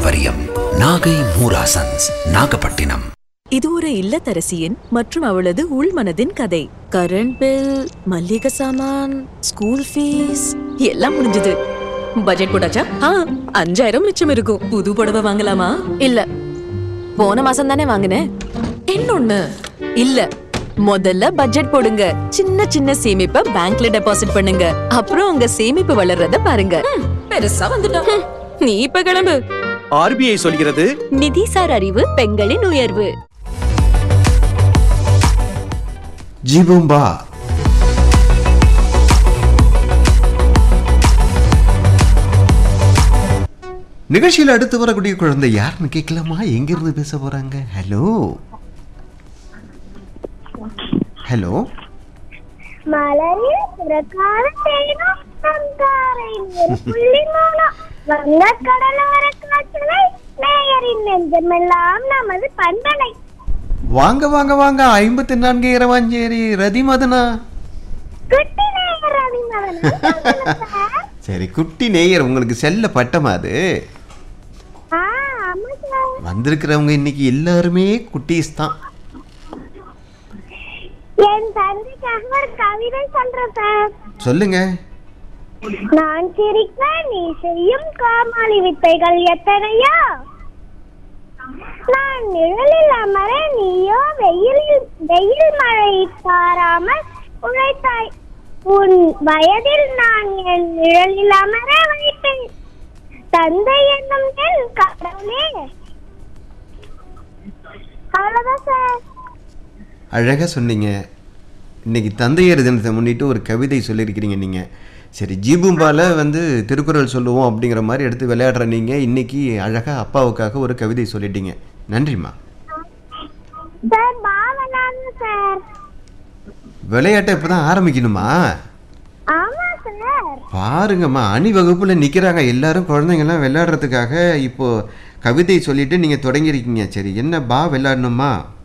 பாரம்பரியம் நாகை மூராசன்ஸ் நாகப்பட்டினம் இது ஒரு இல்லத்தரசியின் மற்றும் அவளது உள்மனதின் கதை கரண்ட் பில் மல்லிகை சாமான் ஸ்கூல் ஃபீஸ் எல்லாம் முடிஞ்சது பட்ஜெட் போட்டாச்சா ஆ அஞ்சாயிரம் மிச்சம் இருக்கும் புது புடவை வாங்கலாமா இல்ல போன மாசம் தானே வாங்கினேன் இன்னொன்னு இல்ல முதல்ல பட்ஜெட் போடுங்க சின்ன சின்ன சேமிப்பை பேங்க்ல டெபாசிட் பண்ணுங்க அப்புறம் உங்க சேமிப்பு வளர்றத பாருங்க ம், பெருசா வந்துட்டோம் ம், நீ இப்ப கிளம்பு ஆர்பிஐ சொல்கிறது நிதிசார் அறிவு பெண்களின் உயர்வு ஜிபூம்பா நிகழ்ச்சியில் அடுத்து வரக்கூடிய குழந்தை யாருன்னு கேட்கலாமா எங்கிருந்து பேச போறாங்க ஹலோ ஹலோ மலரில் பிறக்காத தேனும் நங்காரை ஒரு புள்ளி மூலம் வங்க கடலோர காற்றலை நேயரின் நெஞ்சமெல்லாம் நமது பண்பலை வாங்க வாங்க வாங்க ஐம்பத்தி நான்கு இரவாஞ்சேரி ரதிமதனா குட்டி நேயர் அணிமகன் சரி குட்டி நேயர் உங்களுக்கு செல்ல பட்டமா அது ஆ ஆமா சார் வந்திருக்கிறவங்க இன்னைக்கு எல்லாருமே குட்டீஸ் தான் என் தந்தைக்காக ஒரு கவிதை சொல்றேன் சார் சொல்லுங்க நான் சிரிக்க நீ செய்யும் காமாளி வித்தைகள் எத்தனையோ நான் நிழலில் அமர நீயோ வெயிலில் வெயில் மழை சாராமல் உழைத்தாய் உன் வயதில் நான் என் நிழலில் அமர வைப்பேன் தந்தை என்னும் என் கடவுளே அவ்வளவுதான் சார் அழகாக சொன்னீங்க இன்னைக்கு தந்தையர் தினத்தை முன்னிட்டு ஒரு கவிதை சொல்லியிருக்கிறீங்க நீங்கள் சரி ஜீபும்பால வந்து திருக்குறள் சொல்லுவோம் அப்படிங்கிற மாதிரி எடுத்து விளையாடுற நீங்கள் இன்னைக்கு அழகாக அப்பாவுக்காக ஒரு கவிதை சொல்லிட்டீங்க நன்றிம்மா சார் பாவனாங்க சார் விளையாட்டை இப்போ தான் ஆரம்பிக்கணுமா ஆமா சார் பாருங்கம்மா அணிவகுப்பில் நிற்கிறாங்க எல்லாரும் குழந்தைங்கள்லாம் விளையாடுறதுக்காக இப்போ கவிதை சொல்லிட்டு நீங்கள் தொடங்கியிருக்கீங்க சரி என்ன பா விளையாடணுமா